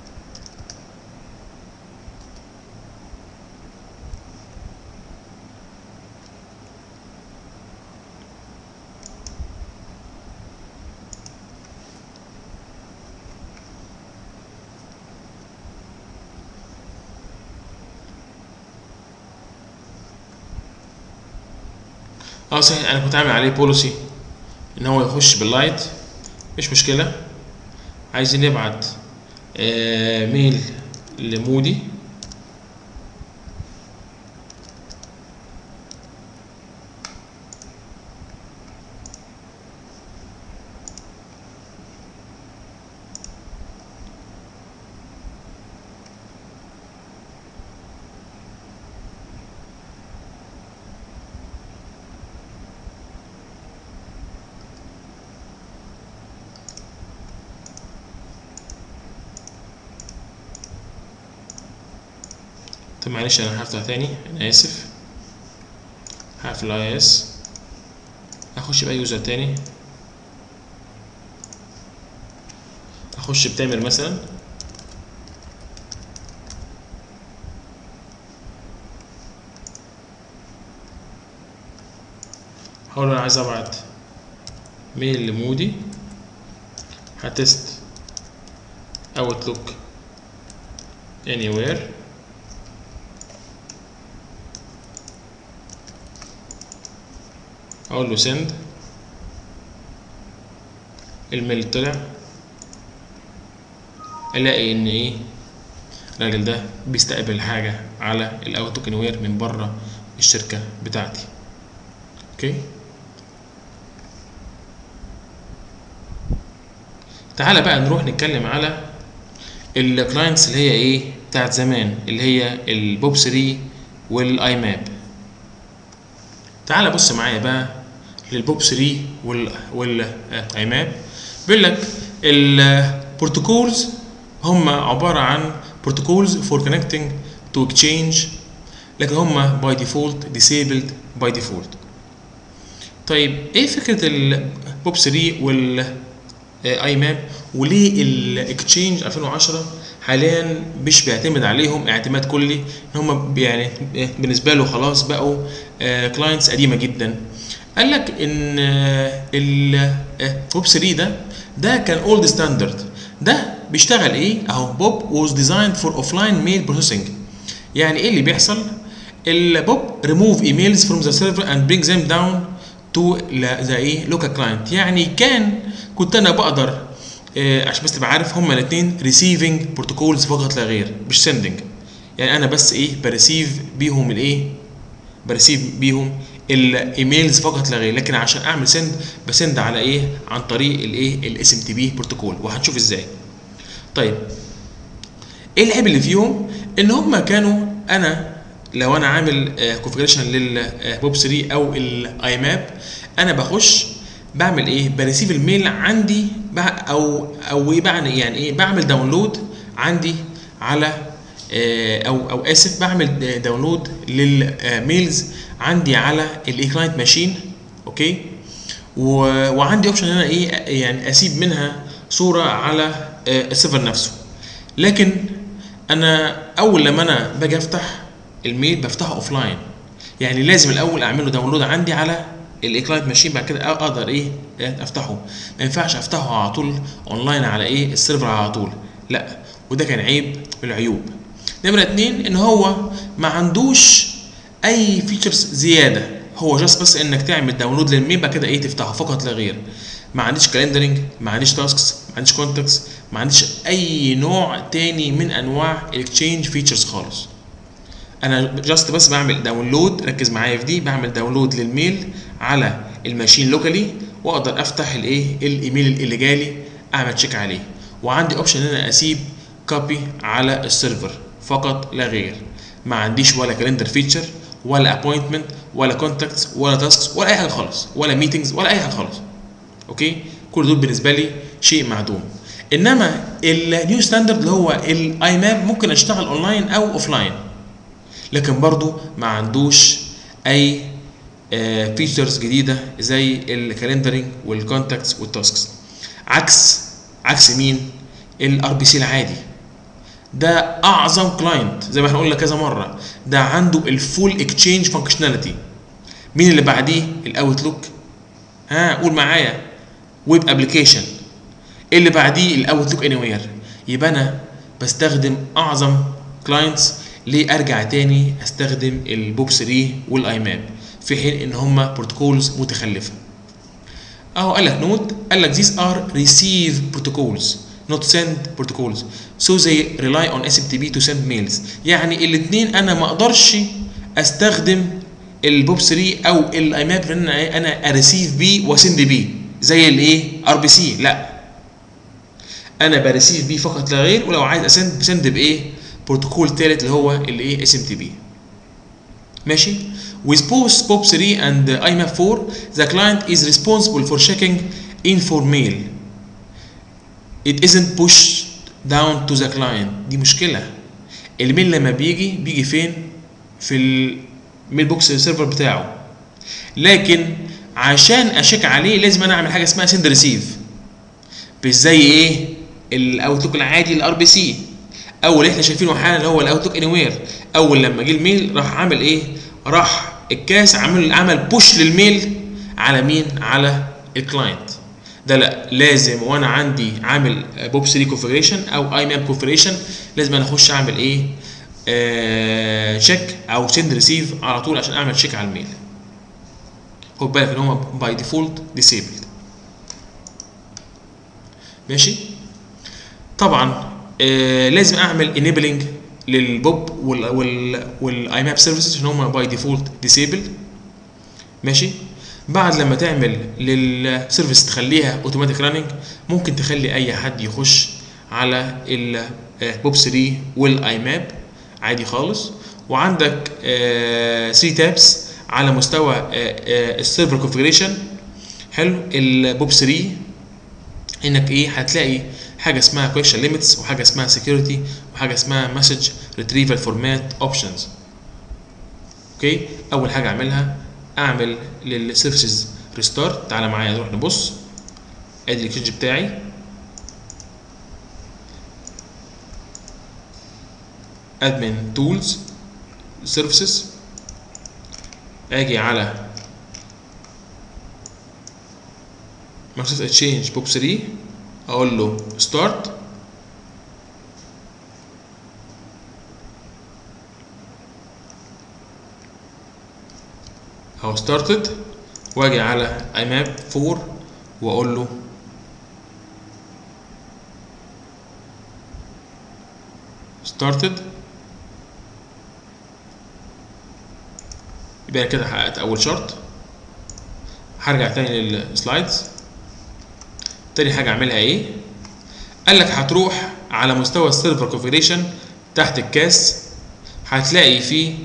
A: اه صحيح انا كنت عامل عليه بوليسي ان هو يخش باللايت مش مشكلة عايزين نبعت آه ميل لمودي طب معلش انا هفتح تاني انا اسف هقفل الاي اس اخش باي يوزر تاني اخش بتامر مثلا هقول انا عايز ابعت ميل لمودي هتست اوتلوك anywhere اقول له send الميل طلع الاقي ان ايه الراجل ده بيستقبل حاجه على الاوتلوك انوير من بره الشركه بتاعتي اوكي تعالى بقى نروح نتكلم على الكلاينتس اللي هي ايه بتاعت زمان اللي هي البوب 3 والاي ماب تعالى بص معايا بقى للبوب 3 وال والاي ماب بيقول لك البروتوكولز هم عباره عن بروتوكولز فور كونكتنج تو اكسشينج لكن هم باي ديفولت ديسيبلد باي ديفولت طيب ايه فكره البوب 3 وال اي ماب وليه الاكتشينج 2010 حاليا مش بيعتمد عليهم اعتماد كلي ان هم يعني بالنسبه له خلاص بقوا كلاينتس قديمه جدا قال لك ان البوب 3 ده ده كان اولد ستاندرد ده بيشتغل ايه اهو بوب was designed for offline mail processing يعني ايه اللي بيحصل البوب remove emails from the server and bring them down to the ايه local client يعني كان كنت انا بقدر آه عشان بس تبقى عارف هما الاثنين ريسيفنج بروتوكولز فقط لا غير مش سندنج يعني انا بس ايه بريسيف بيهم الايه بريسيف بيهم الايميلز فقط لا غير لكن عشان اعمل سند بسند على ايه عن طريق الايه الاس ام تي بي بروتوكول وهنشوف ازاي طيب ايه العيب اللي فيهم ان هما كانوا انا لو انا عامل كونفجريشن للبوب 3 او الاي ماب انا بخش بعمل ايه بريسيف الميل عندي او او ايه يعني ايه بعمل داونلود عندي على آه، او او اسف بعمل داونلود للميلز عندي على الايكلاينت ماشين اوكي و- وعندي اوبشن ان انا ايه يعني اسيب منها صوره على آه، السيرفر نفسه لكن انا اول لما انا باجي افتح الميل بفتحه اوف لاين يعني لازم الاول اعمله داونلود عندي على الايكلاينت ماشين بعد كده اقدر ايه افتحه ما ينفعش افتحه على طول اونلاين على ايه السيرفر على طول لا وده كان عيب من العيوب نمرة اتنين ان هو ما عندوش اي فيتشرز زياده هو جاست بس انك تعمل داونلود للميل بعد كده ايه تفتحه فقط لا غير ما عنديش كالندرنج ما عنديش تاسكس ما عنديش كونتاكتس ما عنديش اي نوع تاني من انواع الاكتشينج فيتشرز خالص انا جاست بس بعمل داونلود ركز معايا في دي بعمل داونلود للميل على الماشين لوكالي واقدر افتح الايه الايميل اللي جالي اعمل تشيك عليه وعندي اوبشن ان انا اسيب كوبي على السيرفر فقط لا غير ما عنديش ولا كالندر فيتشر ولا ابوينتمنت ولا كونتاكتس ولا تاسكس ولا اي حاجه خالص ولا ميتنجز ولا اي حاجه خالص اوكي كل دول بالنسبه لي شيء معدوم انما النيو ستاندرد اللي هو الاي ماب ممكن اشتغل اونلاين او اوفلاين لكن برضو ما عندوش اي فيتشرز جديده زي الكالندرنج والكونتاكتس والتاسكس عكس عكس مين الار بي سي العادي ده اعظم كلاينت زي ما احنا قلنا كذا مره ده عنده الفول اكتشينج فانكشناليتي مين اللي بعديه الاوتلوك ها قول معايا ويب ابلكيشن اللي بعديه الاوتلوك اني وير يبقى انا بستخدم اعظم كلاينتس ليه ارجع تاني استخدم البوب 3 والاي ماب في حين ان هما بروتوكولز متخلفه اهو قال لك نوت قال لك these are receive protocols not send protocols so they rely on SMTP to send mails يعني الاثنين انا ما اقدرش استخدم البوب 3 او الاي ماب ان انا انا اريسيف بيه واسند بيه زي الايه ار بي سي لا انا بريسيف بيه فقط لا غير ولو عايز اسند بسند بايه بروتوكول ثالث اللي هو الايه اس ام تي بي ماشي with both POP 3 and IMAP 4 the client is responsible for checking in for mail it isn't pushed down to the client دي مشكله الميل لما بيجي بيجي فين في الميل بوكس سيرفر بتاعه لكن عشان اشيك عليه لازم انا اعمل حاجه اسمها سند ريسيف مش زي ايه الاوتلوك العادي الار بي سي اول اللي احنا شايفينه حالا اللي هو الاوتلوك اني وير اول لما جه الميل راح عامل ايه راح الكاس عمل عمل بوش للميل على مين على الكلاينت ده لا لازم وانا عندي عامل بوب 3 كونفيجريشن او اي ماب كونفيجريشن لازم انا اخش اعمل ايه آه تشيك او سند ريسيف على طول عشان اعمل تشيك على الميل خد بالك ان هو باي ديفولت ديسيبلد ماشي طبعا آه لازم اعمل انيبلنج للبوب وال وال والاي ماب سيرفيسز عشان هم باي ديفولت ديسيبل ماشي بعد لما تعمل للسيرفيس تخليها اوتوماتيك راننج ممكن تخلي اي حد يخش على البوب 3 والاي ماب عادي خالص وعندك 3 تابس على مستوى السيرفر كونفيجريشن حلو البوب 3 انك ايه هتلاقي حاجه اسمها كويشن ليميتس وحاجه اسمها سكيورتي وحاجه اسمها مسج ريتريفال فورمات اوبشنز اوكي اول حاجه اعملها اعمل للسيرفيسز ريستارت تعالى معايا نروح نبص ادي الاكسشينج بتاعي ادمن تولز سيرفيسز اجي على مايكروسوفت اكسشينج بوب 3 اقول له ستارت اهو ستارتد واجي على اي ماب 4 واقول له ستارتد يبقى انا كده حققت اول شرط هرجع تاني للسلايدز تاني حاجه اعملها ايه قال لك هتروح على مستوى السيرفر كونفيجريشن تحت الكاس هتلاقي فيه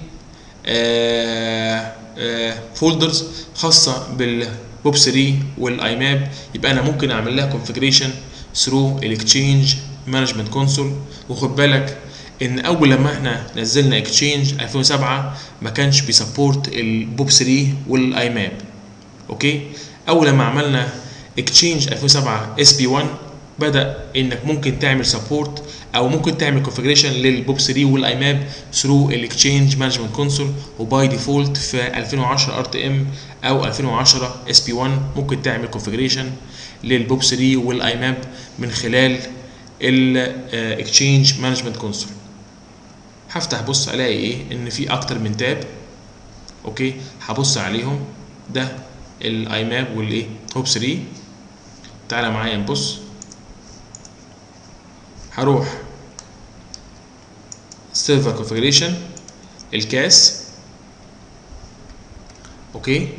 A: فولدرز خاصه بالبوب 3 والاي ماب يبقى انا ممكن اعمل لها كونفيجريشن ثرو الاكتشينج مانجمنت كونسول وخد بالك ان اول لما احنا نزلنا اكتشينج 2007 ما كانش بيسبورت البوب 3 والاي ماب اوكي اول لما عملنا اكتشينج 2007 اس بي 1 بدا انك ممكن تعمل سبورت او ممكن تعمل كونفجريشن للبوب 3 والاي ماب ثرو الاكتشينج مانجمنت كونسول وباي ديفولت في 2010 ار تي ام او 2010 اس بي 1 ممكن تعمل كونفجريشن للبوب 3 والاي ماب من خلال الاكتشينج مانجمنت كونسول هفتح بص الاقي ايه ان في اكتر من تاب اوكي هبص عليهم ده الاي ماب والايه هوب 3 تعالى معايا نبص هروح سيرفر كونفيجريشن الكاس اوكي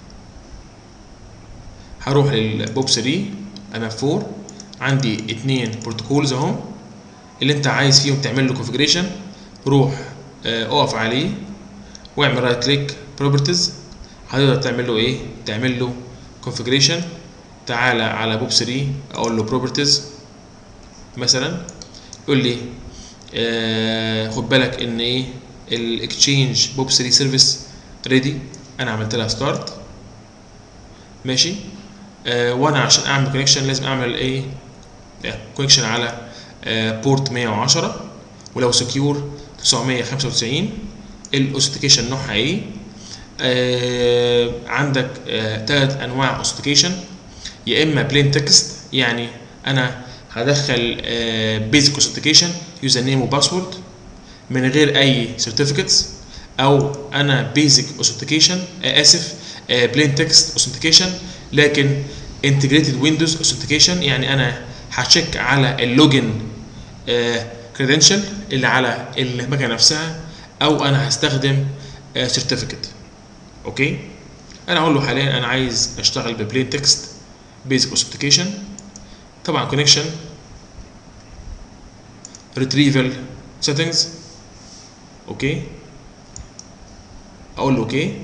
A: هروح للبوب 3 انا 4 عندي اتنين بروتوكولز اهو اللي انت عايز فيهم تعمل له كونفيجريشن روح اه اقف عليه واعمل رايت كليك بروبرتيز هتقدر تعمل له ايه تعمل له كونفيجريشن تعالى على بوب 3 اقول له بروبرتيز مثلا يقول لي آه خد بالك ان ايه الاكتشينج بوب 3 سيرفيس ريدي انا عملت لها ستارت ماشي آه وانا عشان اعمل كونكشن لازم اعمل ايه كونكشن على آه بورت 110 ولو سكيور 995 الاوثنتيكيشن نوعها ايه آه عندك ثلاث آه انواع اوثنتيكيشن يا اما بلين تكست يعني انا هدخل بيزك اوثنتيكيشن يوزر نيم وباسورد من غير اي سيرتيفيكتس او انا بيزك اوثنتيكيشن اسف بلين تكست اوثنتيكيشن لكن انتجريتد ويندوز اوثنتيكيشن يعني انا هتشيك على اللوجن كريدنشال اللي على المكنه نفسها او انا هستخدم سيرتيفيكت اوكي انا اقول له حاليا انا عايز اشتغل ببلين تكست بيزك اوثنتيكيشن طبعا كونكشن retrieval settings اوكي اقول له اوكي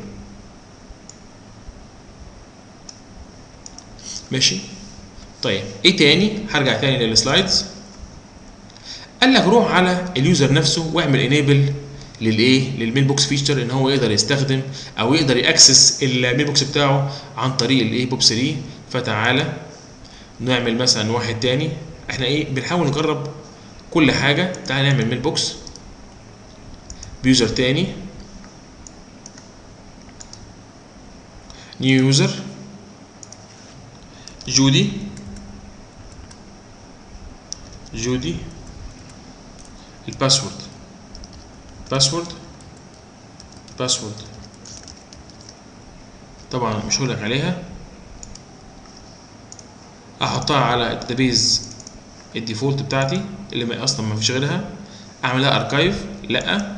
A: ماشي طيب ايه تاني هرجع تاني للسلايدز قال لك روح على اليوزر نفسه واعمل انيبل للايه للميل بوكس فيتشر ان هو يقدر يستخدم او يقدر ياكسس الميل بوكس بتاعه عن طريق الايه بوب 3 فتعالى نعمل مثلا واحد تاني احنا ايه بنحاول نجرب كل حاجة تعالى نعمل ميل بوكس بيوزر تاني نيو يوزر جودي جودي الباسورد باسورد باسورد طبعا مش هقولك عليها احطها على الداتابيز الديفولت بتاعتي اللي ما اصلا ما فيش غيرها اعملها اركايف لا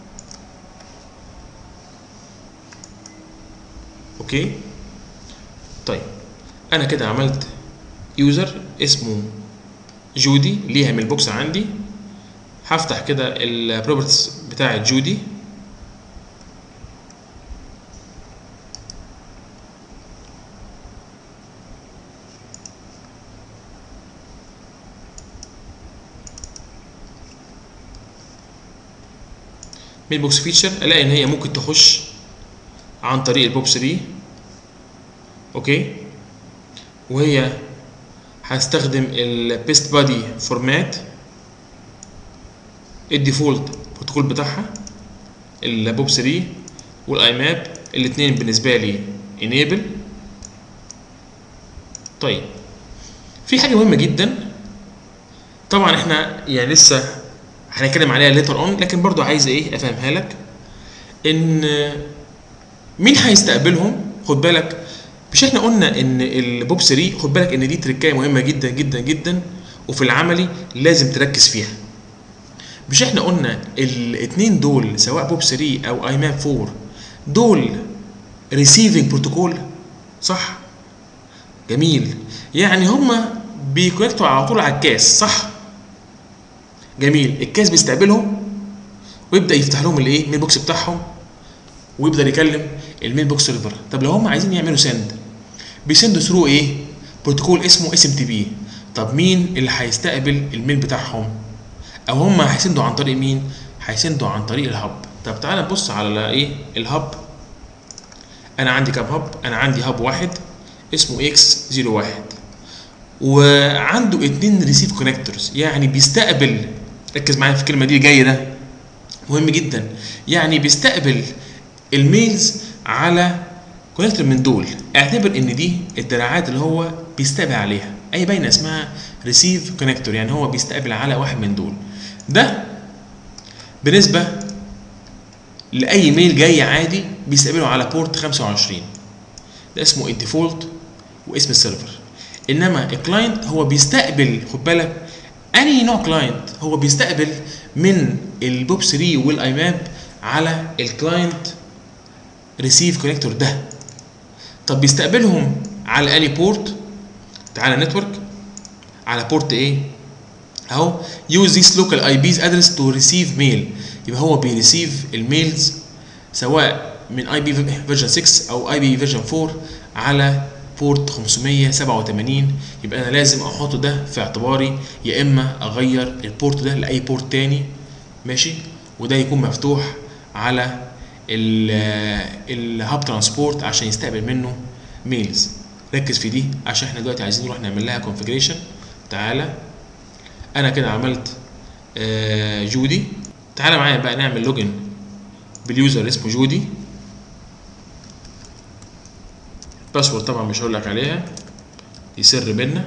A: اوكي طيب انا كده عملت يوزر اسمه جودي ليها من البوكس عندي هفتح كده البروبرتيز بتاعه جودي ميل بوكس فيتشر الاقي ان هي ممكن تخش عن طريق البوب 3 اوكي وهي هستخدم البيست بادي فورمات الديفولت بروتوكول بتاعها البوب 3 والاي ماب الاثنين بالنسبه لي انيبل طيب في حاجه مهمه جدا طبعا احنا يعني لسه هنتكلم عليها ليتر اون لكن برضو عايز ايه افهمها لك ان مين هيستقبلهم خد بالك مش احنا قلنا ان البوب 3 خد بالك ان دي تركايه مهمه جدا جدا جدا وفي العملي لازم تركز فيها مش احنا قلنا الاثنين دول سواء بوب 3 او اي ماب 4 دول ريسيفنج بروتوكول صح جميل يعني هما بيكونكتوا على طول على الكاس صح جميل الكاس بيستقبلهم ويبدا يفتح لهم الايه الميل بوكس بتاعهم ويبدا يكلم الميل بوكس سيرفر طب لو هم عايزين يعملوا سند بيسندوا ثرو ايه بروتوكول اسمه اس ام تي بي طب مين اللي هيستقبل الميل بتاعهم او هم هيسندوا عن طريق مين هيسندوا عن طريق الهب طب تعالى نبص على ايه الهب انا عندي كام هب انا عندي هب واحد اسمه اكس 01 وعنده اتنين ريسيف كونكتورز يعني بيستقبل ركز معايا في الكلمه دي جايه ده مهم جدا يعني بيستقبل الميلز على كونكتور من دول اعتبر ان دي الدراعات اللي هو بيستقبل عليها اي باينه اسمها ريسيف كونكتور يعني هو بيستقبل على واحد من دول ده بالنسبه لاي ميل جاي عادي بيستقبله على بورت 25 ده اسمه الديفولت واسم السيرفر انما الكلاينت هو بيستقبل خد بالك انهي نوع كلاينت هو بيستقبل من البوب 3 والاي ماب على الكلاينت ريسيف كونكتور ده طب بيستقبلهم على اني بورت تعالى نتورك على بورت ايه اهو use this local IP's address to receive mail يبقى هو بيريسيف الميلز سواء من اي بي فيرجن 6 او اي بي فيرجن 4 على بورت 587 يبقى انا لازم احط ده في اعتباري يا اما اغير البورت ده لاي بورت تاني ماشي وده يكون مفتوح على الهاب ترانسبورت عشان يستقبل منه ميلز ركز في دي عشان احنا دلوقتي عايزين نروح نعمل لها كونفيجريشن تعالى انا كده عملت آه جودي تعالى معايا بقى نعمل لوجن باليوزر اسمه جودي باسورد طبعا مش هقول لك عليها دي سر بينا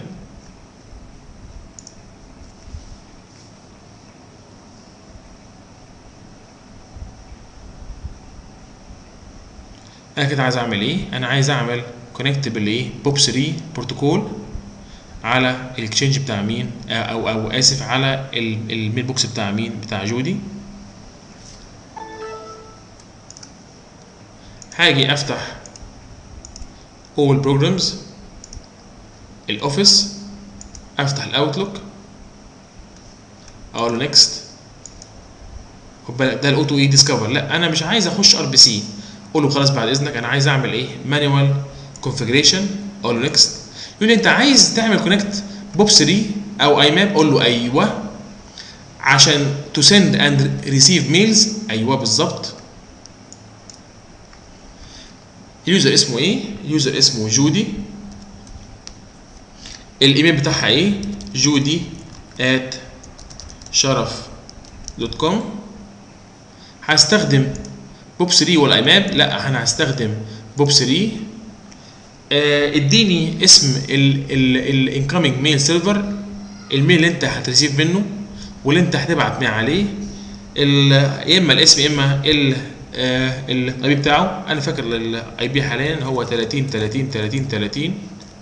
A: انا كده عايز اعمل ايه انا عايز اعمل كونكت بالايه بوب 3 بروتوكول على الاكسشينج بتاع مين او او اسف على الميل بوكس بتاع مين بتاع جودي هاجي افتح all programs الاوفيس افتح الاوتلوك اقول له نيكست خد بالك ده الاوتو اي ديسكفر لا انا مش عايز اخش ار بي سي اقول له خلاص بعد اذنك انا عايز اعمل ايه مانوال كونفيجريشن اقول له نيكست يقول لي انت عايز تعمل كونكت بوب 3 او اي ماب اقول له ايوه عشان تو سند اند ريسيف ميلز ايوه بالظبط اليوزر اسمه ايه اليوزر اسمه جودي الايميل بتاعها ايه جودي at شرف دوت كوم هستخدم بوب 3 ولا ايماب لا انا هستخدم بوب 3 آه اديني اسم الانكoming ميل سيرفر الميل اللي انت هتريسيف منه واللي انت هتبعت من عليه يا اما الاسم يا اما الاي بي بتاعه انا فاكر الاي بي حاليا هو 30 30 30 30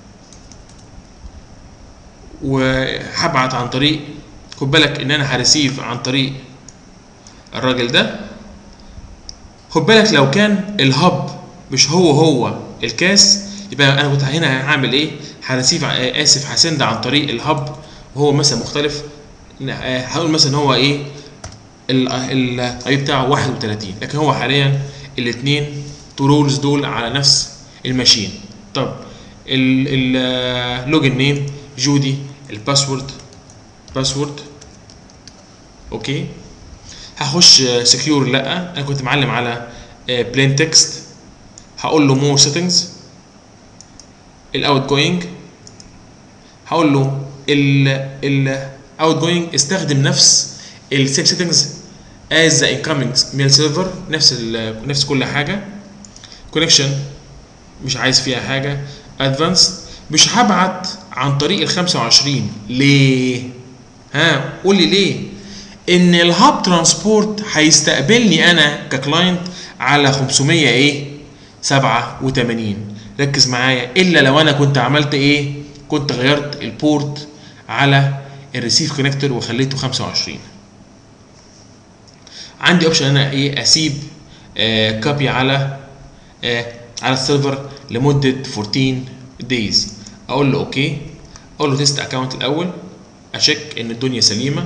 A: وهبعت عن طريق خد بالك ان انا هريسيف عن طريق الراجل ده خد بالك لو كان الهب مش هو هو الكاس يبقى انا كنت هنا هعمل ايه هريسيف اسف هسند عن طريق الهب وهو مثلا مختلف هقول مثلا هو ايه الاي بتاعه 31 لكن هو حاليا الاثنين تو رولز دول على نفس الماشين طب اللوجن نيم جودي الباسورد باسورد اوكي هخش سكيور لا انا كنت معلم على بلين تكست هقول له مور سيتنجز الاوت جوينج هقول له الاوت جوينج استخدم نفس السيم سيتنجز as the incoming mail server نفس نفس كل حاجه connection مش عايز فيها حاجه advanced مش هبعت عن طريق ال 25 ليه؟ ها قول لي ليه؟ ان الهاب ترانسبورت هيستقبلني انا ككلاينت على 500 ايه؟ 87 ركز معايا الا لو انا كنت عملت ايه؟ كنت غيرت البورت على الريسيف كونكتور وخليته 25 عندي اوبشن انا ايه اسيب آه كوبي على آه على السيرفر لمده 14 دايز اقول له اوكي اقول له تيست اكونت الاول اشيك ان الدنيا سليمه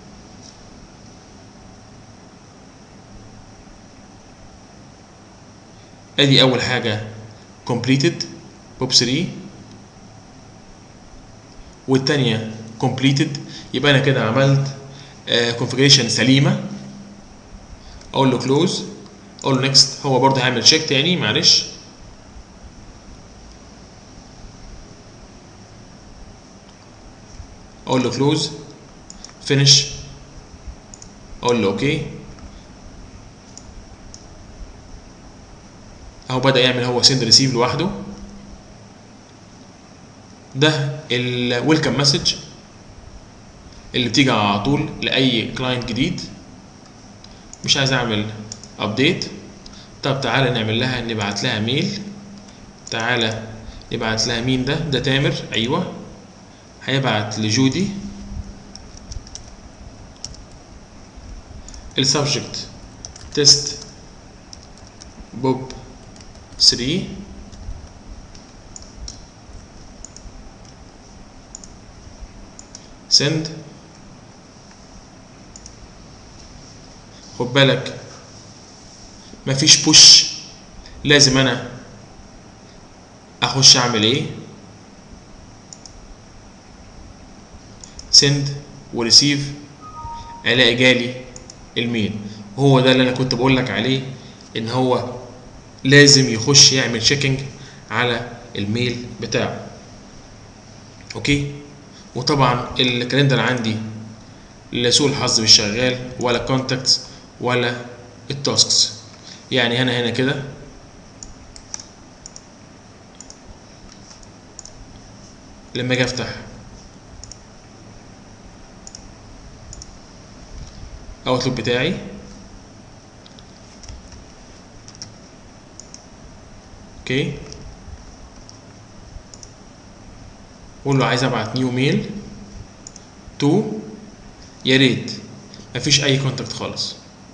A: ادي اول حاجه completed بوب 3 والتانية completed يبقى انا كده عملت كونفيجريشن سليمه اقول له كلوز اقول له نيكست هو برضه هيعمل تشيك تاني معلش اقول له كلوز فينش اقول له اوكي اهو بدا يعمل هو سند ريسيف لوحده ده الويلكم مسج اللي بتيجي على طول لاي كلاينت جديد مش عايز اعمل ابديت طب تعالى نعمل لها نبعت لها ميل تعالى نبعت لها مين ده ده تامر ايوه هيبعت لجودي السبجكت تيست بوب 3 send خد بالك مفيش بوش لازم انا اخش اعمل ايه send وريسيف الاقي جالي الميل وهو ده اللي انا كنت بقول لك عليه ان هو لازم يخش يعمل تشيكنج على الميل بتاعه اوكي وطبعا الكالندر عندي لسوء الحظ مش شغال ولا كونتاكتس ولا التاسكس يعني هنا هنا كده لما اجي افتح اوتلوك بتاعي اوكي اقول له عايز ابعت نيو ميل تو يا ريت مفيش اي كونتاكت خالص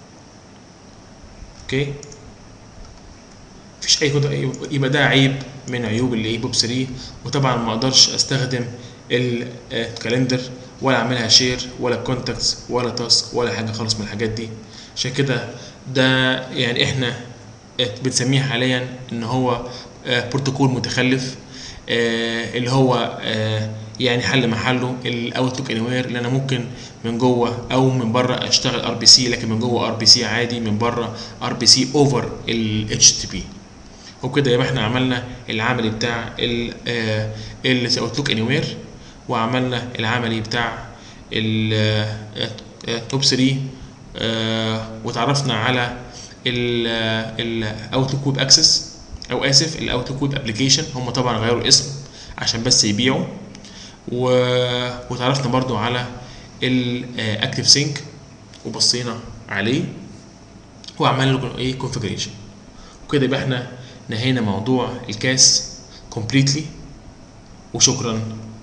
A: اوكي مفيش اي كونتاكت يبقى ده عيب من عيوب اللي ايه بوب 3 وطبعا ما اقدرش استخدم الكالندر ولا اعملها شير ولا كونتاكتس ولا تاسك ولا حاجه خالص من الحاجات دي عشان كده ده يعني احنا بنسميه حاليا ان هو بروتوكول متخلف اللي هو يعني حل محله الاوتلوك اني وير اللي انا ممكن من جوه او من بره اشتغل ار بي سي لكن من جوه ار بي سي عادي من بره ار بي سي اوفر الاتش تي بي وبكده يبقى احنا عملنا العملي بتاع الاوتلوك اني وير وعملنا العملي بتاع التوب 3 وتعرفنا على الاوتلوك ويب اكسس او اسف الاوتلوك ويب ابلكيشن هم طبعا غيروا الاسم عشان بس يبيعوا و... وتعرفنا برضو على الاكتيف سينك وبصينا عليه وعملنا له ايه كونفيجريشن وكده يبقى احنا نهينا موضوع الكاس كومبليتلي وشكرا